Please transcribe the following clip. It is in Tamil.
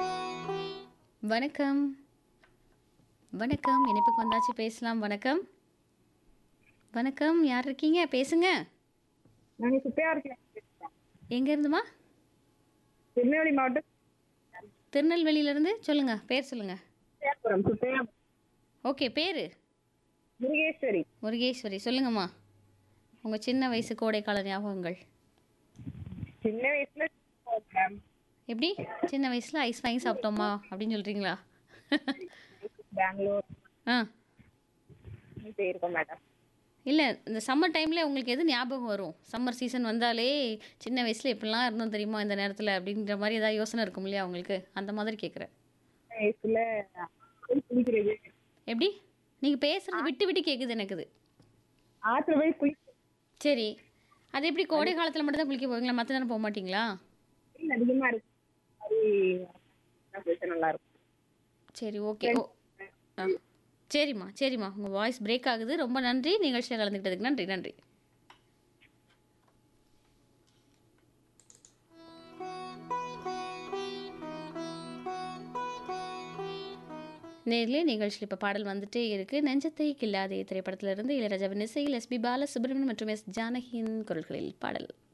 வணக்கம் வணக்கம் இணைப்புக்கு வந்தாச்சு பேசலாம் வணக்கம் வணக்கம் யார் இருக்கீங்க பேசுங்க நாங்க சுப்பையாருக்கு எங்க இருந்துமா திருநெல்வேலி மாவட்டம் திருநெல்வேலியிலேருந்து சொல்லுங்க பேர் சொல்லுங்க சுப்பையாபுரம் சுப்பையா ஓகே பேர் முருகேஸ்வரி முருகேஸ்வரி சொல்லுங்கம்மா உங்க சின்ன வயசு கோடைக்கால ஞாபகங்கள் சின்ன வயசுல மேம் எப்படி சின்ன வயசுல ஐஸ் வாங்கி சாப்பிட்டோமா அப்படின்னு சொல்றீங்களா பெங்களூர் ஆ போயிருக்கோம் மேடம் இல்லை இந்த சம்மர் டைமில் உங்களுக்கு எது ஞாபகம் வரும் சம்மர் சீசன் வந்தாலே சின்ன வயசில் இப்படிலாம் இருந்தோம் தெரியுமா இந்த நேரத்தில் அப்படின்ற மாதிரி ஏதாவது யோசனை இருக்கும் இல்லையா உங்களுக்கு அந்த மாதிரி கேட்குறேன் சின்ன வயசுல போய் குளிக்கிறது எப்படி நீங்கள் பேசுறது விட்டு விட்டு கேட்குது எனக்கு இது ஆத்துல போய் குளி சரி அது எப்படி கோடை காலத்தில் மட்டும் தான் குளிக்க போவீங்களா மற்ற நேரம் போக மாட்டீங்களா வெயில் அதிகமா இருக்கு அது பேச நல்லா இருக்கும் சரி ஓகே ஓ ஆ சரிம்மா சரிம்மா உங்கள் வாய்ஸ் பிரேக் ஆகுது ரொம்ப நன்றி நிகழ்ச்சியில் கலந்துக்கிட்டதுக்கு நன்றி நன்றி நேர்லே நிகழ்ச்சியில் இப்போ பாடல் வந்துட்டே இருக்கு நெஞ்சத்தை கில்லாதே திரைப்படத்திலிருந்து இளையராஜாவின் இசையில் எஸ்பி பாலசுப்ரமணியன் மற்றும் எஸ் ஜானகியின் குரல்களில் பாடல்